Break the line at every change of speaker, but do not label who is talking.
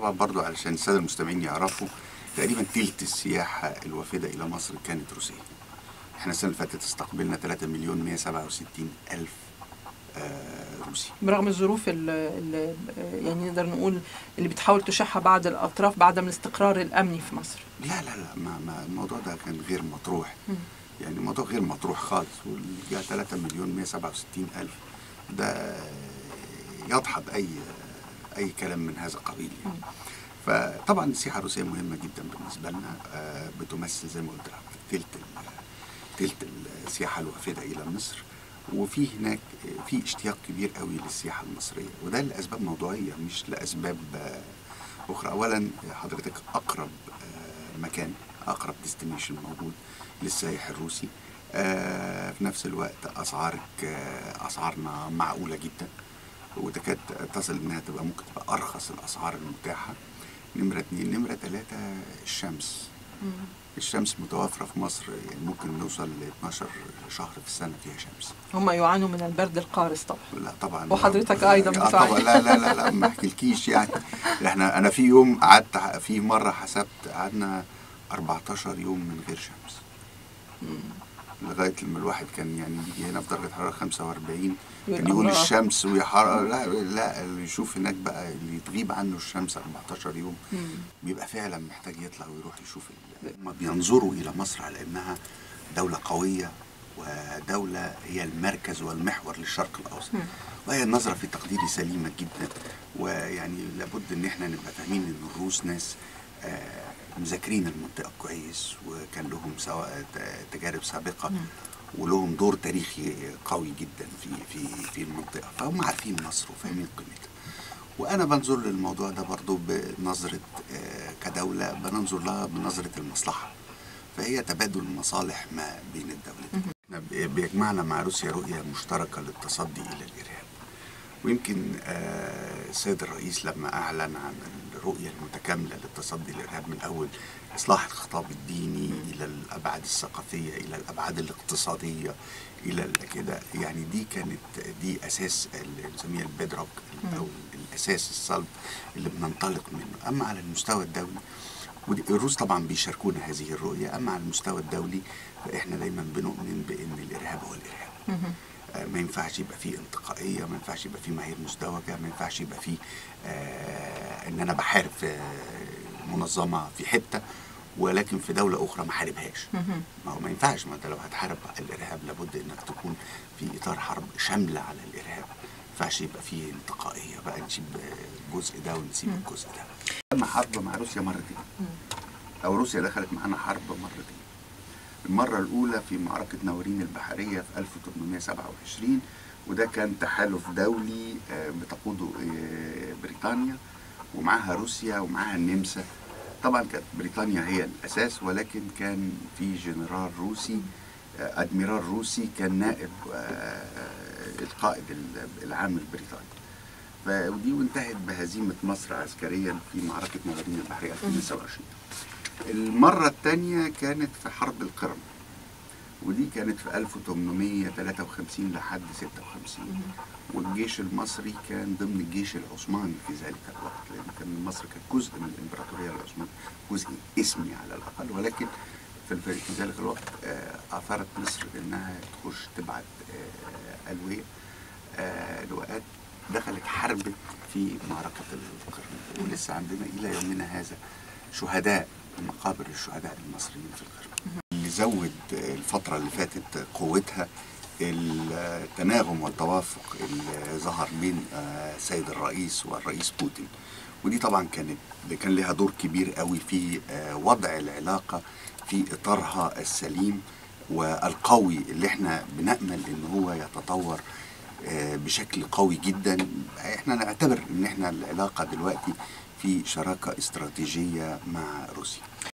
طبعا برضو علشان الساده المستمعين يعرفوا تقريبا تلت السياحه الوافده الى مصر كانت روسيه احنا السنه اللي فاتت استقبلنا 3 مليون 167 الف آه روسي
برغم الظروف اللي يعني نقدر نقول اللي بتحاول تشحها بعض الاطراف بعدم الاستقرار الامني في مصر
لا لا لا ما ما الموضوع ده كان غير مطروح
مم.
يعني الموضوع غير مطروح خالص وجاء 3 مليون 167 الف ده يدحض اي اي كلام من هذا القبيل يعني فطبعا السياحه الروسيه مهمه جدا بالنسبه لنا آه، بتمثل زي ما قلت لك ثلث ال- ثلث السياحه الوافده الى مصر وفي هناك آه، في اشتياق كبير قوي للسياحه المصريه وده لاسباب موضوعيه مش لاسباب آه، اخرى اولا حضرتك اقرب آه، مكان اقرب ديستنيشن موجود للسائح الروسي آه، في نفس الوقت اسعارك آه، اسعارنا معقوله جدا وتكاد تصل انها تبقى ممكن تبقى ارخص الاسعار المتاحه نمره اتنين نمره تلاته الشمس الشمس متوفره في مصر يعني ممكن نوصل ل 12 شهر في السنه فيها شمس
هم يعانوا من البرد القارس طبعا
لا طبعا
وحضرتك أيضاً
آه
بتعاني.
طبعا لا لا لا لا ما احكيلكيش يعني احنا انا في يوم قعدت في مره حسبت قعدنا 14 يوم من غير شمس لغايه لما الواحد كان يعني بيجي هنا في درجه حراره 45
يقول
كان يقول
الله.
الشمس ويحرق لا لا اللي يشوف هناك بقى اللي تغيب عنه الشمس 14 يوم
مم.
بيبقى فعلا محتاج يطلع ويروح يشوف ال- هم بينظروا الى مصر على انها دوله قويه ودوله هي المركز والمحور للشرق الاوسط
مم.
وهي النظره في تقديري سليمه جدا ويعني لابد ان احنا نبقى فاهمين ان الروس ناس آه، مذاكرين المنطقه كويس وكان لهم سواء ت- تجارب سابقه
مم.
ولهم دور تاريخي قوي جدا في في في المنطقه فهم عارفين مصر وفاهمين قيمتها وانا بنظر للموضوع ده برضو بنظره آه، كدوله بننظر لها بنظره المصلحه فهي تبادل مصالح ما بين الدولتين إحنا ب- بيجمعنا مع روسيا رؤيه مشتركه للتصدي الى الارهاب ويمكن آه، السيد الرئيس لما اعلن عن الرؤيه المتكامله للتصدي للارهاب من اول اصلاح الخطاب الديني الى الابعاد الثقافيه الى الابعاد الاقتصاديه الى ال- كده يعني دي كانت دي اساس اللي بنسميها البيدروك او الاساس الصلب اللي بننطلق منه اما على المستوى الدولي ودي الروس طبعا بيشاركونا هذه الرؤيه اما على المستوى الدولي فاحنا دايما بنؤمن بان الارهاب هو الارهاب
مهم.
آه، ما ينفعش يبقى فيه انتقائيه ما ينفعش يبقى فيه معايير مزدوجه ما ينفعش يبقى فيه آه ان انا بحارب في منظمه في حته ولكن في دوله اخرى ما حاربهاش
مهم.
ما هو ما ينفعش ما انت لو هتحارب الارهاب لابد انك تكون في اطار حرب شامله على الارهاب ما ينفعش يبقى فيه انتقائيه بقى نسيب الجزء ده ونسيب
مم.
الجزء ده لما حرب مع روسيا مرتين او روسيا دخلت معانا حرب مرتين المرة الأولى في معركة ناورين البحرية في 1827 وده كان تحالف دولي آه، بتقوده آه، بريطانيا ومعاها روسيا ومعاها النمسا طبعا كانت بريطانيا هي الأساس ولكن كان في جنرال روسي آه، أدميرال روسي كان نائب آه، القائد العام البريطاني ف- ودي وانتهت بهزيمة مصر عسكريا في معركة ناورين البحرية 1929 المرة الثانية كانت في حرب القرم ودي كانت في 1853 لحد 56 والجيش المصري كان ضمن الجيش العثماني في ذلك الوقت لأن كان مصر كانت جزء من الإمبراطورية العثمانية جزء اسمي على الأقل ولكن في في في ذلك الوقت آه، أثارت مصر إنها تخش تبعت آه، ألوية آه، لواءات دخلت حربت في معركة القرم ولسه عندنا إلى يومنا هذا شهداء مقابر الشهداء المصريين في القرم اللي زود الفترة اللي فاتت قوتها التناغم والتوافق اللي ظهر بين آه، السيد الرئيس والرئيس بوتين ودي طبعا كانت كان لها دور كبير قوي في آه، وضع العلاقة في إطارها السليم والقوي اللي احنا بنأمل ان هو يتطور آه، بشكل قوي جدا احنا نعتبر ان احنا العلاقة دلوقتي في شراكة استراتيجية مع روسيا